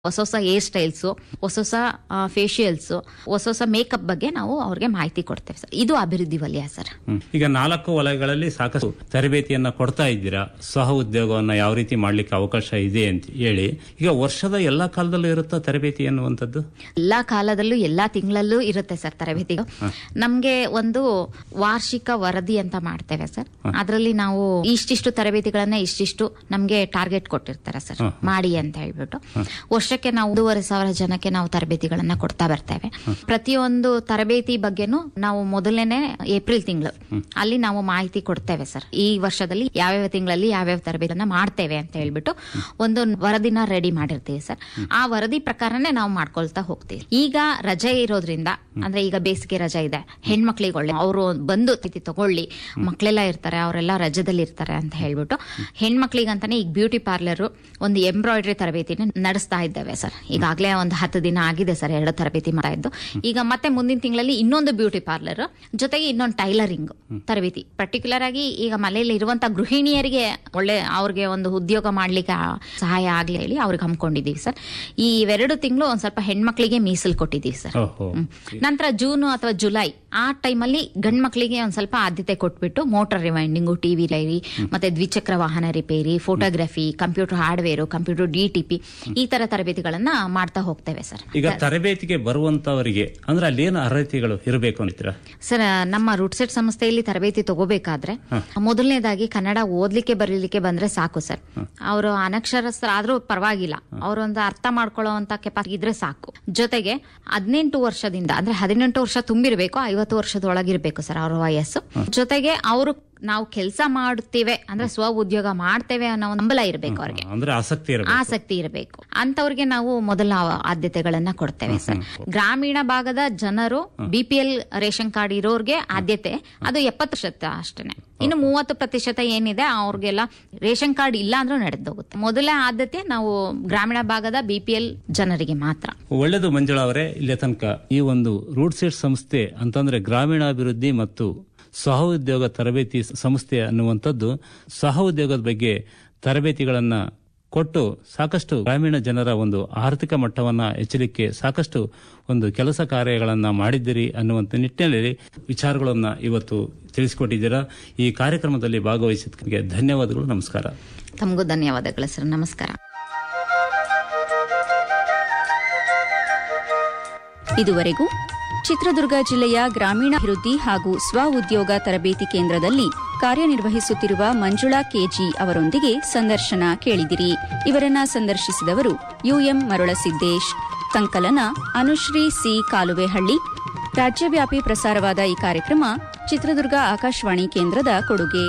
ಹೊಸ ಹೊಸ hair styles ಹೊಸ ಹೊಸ ಫೇಶಿಯಲ್ಸು ಹೊಸ ಹೊಸ ಮೇಕಪ್ ಬಗ್ಗೆ ನಾವು ಅವ್ರಿಗೆ ಮಾಹಿತಿ ಕೊಡ್ತೇವೆ ಸರ್ ಇದು ಅಭಿವೃದ್ಧಿ ವಲಯ ಸರ್ ಹ್ಮ್. ಈಗ ನಾಲ್ಕು ವಲಯಗಳಲ್ಲಿ ಸಾಕಷ್ಟು ತರಬೇತಿಯನ್ನ ಕೊಡ್ತಾ ಇದ್ದೀರಾ ಸಹ ಉದ್ಯೋಗವನ್ನ ಯಾವ ರೀತಿ ಮಾಡ್ಲಿಕ್ಕೆ ಅವಕಾಶ ಇದೆ ಅಂತ ಹೇಳಿ ಈಗ ವರ್ಷದ ಎಲ್ಲಾ ಕಾಲದಲ್ಲೂ ಇರುತ್ತಾ ತರಬೇತಿ ಅನ್ನುವಂಥದ್ದು ಎಲ್ಲಾ ಕಾಲದಲ್ಲೂ ಎಲ್ಲಾ ತಿಂಗಳಲ್ಲೂ ಇರುತ್ತೆ ಸರ್ ತರಬೇತಿಗಳು ನಮ್ಗೆ ಒಂದು ವಾರ್ಷಿಕ ವರದಿ ಅಂತ ಮಾಡ್ತೇವೆ ಸರ್ ಅದರಲ್ಲಿ ನಾವು ಇಷ್ಟಿಷ್ಟು ತರಬೇತಿಗಳನ್ನ ಇಷ್ಟಿಷ್ಟು ನಮ್ಗೆ ಟಾರ್ಗೆಟ್ ಕೊಟ್ಟಿರ್ತಾರೆ ಸರ್ ಮಾಡಿ ಅಂತ ಹೇಳ್ಬಿಟ್ಟು ವರ್ಷಕ್ಕೆ ನಾವು ಒಂದೂವರೆ ಸಾವಿರ ಜನಕ್ಕೆ ನಾವು ತರಬೇತಿಗಳನ್ನ ಕೊಡ್ತಾ ಬರ್ತೇವೆ ಪ್ರತಿಯೊಂದು ತರಬೇತಿ ಬಗ್ಗೆನೂ ನಾವು ಮೊದಲನೇ ಏಪ್ರಿಲ್ ತಿಂಗಳು ಅಲ್ಲಿ ನಾವು ಮಾಹಿತಿ ಕೊಡ್ತೇವೆ ಸರ್ ಈ ವರ್ಷದಲ್ಲಿ ಯಾವ್ಯಾವ ತಿಂಗಳಲ್ಲಿ ಯಾವ್ಯಾವ ತರಬೇತಿಯನ್ನ ಮಾಡ್ತೇವೆ ಅಂತ ಹೇಳ್ಬಿಟ್ಟು ಒಂದು ವರದಿನ ರೆಡಿ ಮಾಡಿರ್ತೀವಿ ಸರ್ ಆ ವರದಿ ಪ್ರಕಾರನೇ ನಾವು ಮಾಡ್ಕೊಳ್ತಾ ಹೋಗ್ತೀವಿ ಈಗ ರಜೆ ಇರೋದ್ರಿಂದ ಅಂದ್ರೆ ಈಗ ಬೇಸಿಗೆ ರಜೆ ಇದೆ ಹೆಣ್ಮಕ್ಳಿಗೆ ಒಳ್ಳೆ ಅವರು ಬಂದು ತಿಥಿ ತಗೊಳ್ಳಿ ಮಕ್ಕಳೆಲ್ಲ ಇರ್ತಾರೆ ಅವರೆಲ್ಲ ರಜದಲ್ಲಿ ಇರ್ತಾರೆ ಅಂತ ಹೇಳ್ಬಿಟ್ಟು ಹೆಣ್ಮಕ್ಳಿಗಂತಾನೆ ಈಗ ಬ್ಯೂಟಿ ಪಾರ್ಲರ್ ಒಂದು ಎಂಬ್ರಾಯ್ಡ್ರಿ ತರಬೇತಿನ ನಡೆಸ್ತಾ ಇದ್ದೇವೆ ಸರ್ ಈಗಾಗಲೇ ಒಂದು ಹತ್ತು ದಿನ ಆಗಿದೆ ಸರ್ ಎರಡು ತರಬೇತಿ ಮಾಡ್ತಾ ಇದ್ದು ಈಗ ಮತ್ತೆ ಮುಂದಿನ ತಿಂಗಳಲ್ಲಿ ಇನ್ನೊಂದು ಬ್ಯೂಟಿ ಪಾರ್ಲರ್ ಜೊತೆಗೆ ಇನ್ನೊಂದು ಟೈಲರಿಂಗ್ ತರಬೇತಿ ಪರ್ಟಿಕ್ಯುಲರ್ ಆಗಿ ಈಗ ಮನೆಯಲ್ಲಿ ಇರುವಂತ ಗೃಹಿಣಿಯರಿಗೆ ಒಳ್ಳೆ ಅವ್ರಿಗೆ ಒಂದು ಉದ್ಯೋಗ ಮಾಡ್ಲಿಕ್ಕೆ ಆ- ಸಹಾಯ ಆಗ್ಲಿ ಹೇಳಿ ಅವ್ರಿಗೆ ಹಮ್ಮಿಕೊಂಡಿದೀವಿ ಸರ್ ಈ ಇವೆರಡು ತಿಂಗಳು ಒಂದ್ ಸ್ವಲ್ಪ ಹೆಣ್ಮಕ್ಳಿಗೆ ಮೀಸಲು ಕೊಟ್ಟಿದ್ದೀವಿ ಸರ್ ಓಹೋ ನಂತರ ಜೂನ್ ಅಥವಾ ಜುಲೈ ಆ ಟೈಮಲ್ಲಿ ಗಂಡ್ ಮಕ್ಳಿಗೆ ಒಂದ್ ಸ್ವಲ್ಪ ಆದ್ಯತೆ ಕೊಟ್ಬಿಟ್ಟು ಮೋಟಾರ್ ರಿವೈಂಡಿಂಗು ಟಿವಿ ಲೈರಿ ಮತ್ತೆ ದ್ವಿಚಕ್ರ ವಾಹನ repair photography computer hardware computer DTP ಈ ತರ ತರಬೇತಿಗಳನ್ನ ಮಾಡ್ತಾ ಹೋಗ್ತೇವೆ ಸರ್ ಈಗ ತರಬೇತಿಗೆ ಬರುವಂತವರಿಗೆ ಅಂದ್ರೆ ಅಲ್ಲಿ ಏನು ಅರ್ಹತೆಗಳು ಇರಬೇಕು ಅಂತೀರಾ ಸರ್ ನಮ್ಮ ರೂಟ್ಸೆಟ್ ಸಂಸ್ಥೆಯಲ್ಲಿ ತರಬೇತಿ ತಗೋಬೇಕಾದ್ರೆ ಮೊದಲನೇದಾಗಿ ಕನ್ನಡ ಓದ್ಲಿಕ್ಕೆ ಬರೀಲಿಕ್ಕೆ ಬಂದ್ರೆ ಸಾಕು ಸರ್ ಅವರು ಅನಕ್ಷರಸ್ಥರಾದ್ರೂ ಪರವಾಗಿಲ್ಲ ಅವರೊಂದು ಅರ್ಥ ಮಾಡ್ಕೊಳ್ಳೋವಂತ ಕೆಪಾಸಿಟಿ ಇದ್ರೆ ಸಾಕು ಜೊತೆಗೆ ಹದಿನೆಂಟು ವರ್ಷದಿಂದ ಅಂದ್ರೆ ಹದಿನೆಂಟು ವರ್ಷ ತುಂಬಿರ್ಬೇಕು ಐವತ್ತು ವರ್ಷದೊಳಗಿರ್ಬೇಕು ಸರ್ ಅವ್ರ ವಯಸ್ಸು ಜೊತೆಗೆ ಅವರು ನಾವು ಕೆಲಸ ಮಾಡುತ್ತೇವೆ ಅಂದ್ರೆ ಸ್ವ ಉದ್ಯೋಗ ಮಾಡ್ತೇವೆ ಅನ್ನೋ ಒಂದು ಹಂಬಲ ಇರ್ಬೇಕು ಅವ್ರಿಗೆ ಅಂದ್ರೆ ಆಸಕ್ತಿ ಇರಬೇಕು ಆಸಕ್ತಿ ಇರಬೇಕು ಅಂತವ್ರಿಗೆ ನಾವು ಮೊದಲ ಆದ್ಯತೆಗಳನ್ನ ಕೊಡ್ತೇವೆ ಸರ್ ಗ್ರಾಮೀಣ ಭಾಗದ ಜನರು ಬಿಪಿಎಲ್ ರೇಷನ್ ಕಾರ್ಡ್ ಇರೋರ್ಗೆ ಆದ್ಯತೆ ಅದು ಎಪ್ಪತ್ತು ಶತ ಅಷ್ಟೇನೆ ಇನ್ನು ಮೂವತ್ತು ಪ್ರತಿಶತ ಏನಿದೆ ಅವ್ರಿಗೆಲ್ಲ ರೇಷನ್ ಕಾರ್ಡ್ ಇಲ್ಲ ಅಂದ್ರೂ ನಡೆದೋಗುತ್ತೆ ಮೊದಲ ಆದ್ಯತೆ ನಾವು ಗ್ರಾಮೀಣ ಭಾಗದ ಬಿಪಿಎಲ್ ಜನರಿಗೆ ಮಾತ್ರ ಒಳ್ಳೆಯದು ಮಂಜುಳಾ ಅವರೇ ಇಲ್ಲಿ ತನಕ ಈ ಒಂದು ರೂಟ್ ಸೆಟ್ ಸಂಸ್ಥೆ ಅಂತಂದ್ರೆ ಗ್ರಾಮೀಣಾಭಿವೃದ್ಧಿ ಮತ್ತು ಸಹ ಉದ್ಯೋಗ ತರಬೇತಿ ಸಂಸ್ಥೆ ಅನ್ನುವಂಥದ್ದು ಸಹ ಉದ್ಯೋಗದ ಬಗ್ಗೆ ತರಬೇತಿಗಳನ್ನ ಕೊಟ್ಟು ಸಾಕಷ್ಟು ಗ್ರಾಮೀಣ ಜನರ ಒಂದು ಆರ್ಥಿಕ ಮಟ್ಟವನ್ನ ಹೆಚ್ಚಲಿಕ್ಕೆ ಸಾಕಷ್ಟು ಒಂದು ಕೆಲಸ ಕಾರ್ಯಗಳನ್ನ ಮಾಡಿದ್ದೀರಿ ಅನ್ನುವಂಥ ನಿಟ್ಟಿನಲ್ಲಿ ವಿಚಾರಗಳನ್ನ ಇವತ್ತು ತಿಳಿಸಿಕೊಟ್ಟಿದ್ದೀರಾ ಈ ಕಾರ್ಯಕ್ರಮದಲ್ಲಿ ಭಾಗವಹಿಸಿದ್ದಕ್ಕೆ ಧನ್ಯವಾದಗಳು ನಮಸ್ಕಾರ ತಮಗೂ ಧನ್ಯವಾದಗಳು ಸರ್ ನಮಸ್ಕಾರ ಇದುವರೆಗೂ ಚಿತ್ರದುರ್ಗ ಜಿಲ್ಲೆಯ ಗ್ರಾಮೀಣಾಭಿವೃದ್ಧಿ ಹಾಗೂ ಸ್ವ ಉದ್ಯೋಗ ತರಬೇತಿ ಕೇಂದ್ರದಲ್ಲಿ ಕಾರ್ಯನಿರ್ವಹಿಸುತ್ತಿರುವ ಮಂಜುಳಾ ಕೆಜಿ ಅವರೊಂದಿಗೆ ಸಂದರ್ಶನ ಕೇಳಿದಿರಿ ಇವರನ್ನ ಸಂದರ್ಶಿಸಿದವರು ಯುಎಂ ಮರುಳಸಿದ್ದೇಶ್ ಸಂಕಲನ ಅನುಶ್ರೀ ಸಿ ಕಾಲುವೆಹಳ್ಳಿ ರಾಜ್ಯವ್ಯಾಪಿ ಪ್ರಸಾರವಾದ ಈ ಕಾರ್ಯಕ್ರಮ ಚಿತ್ರದುರ್ಗ ಆಕಾಶವಾಣಿ ಕೇಂದ್ರದ ಕೊಡುಗೆ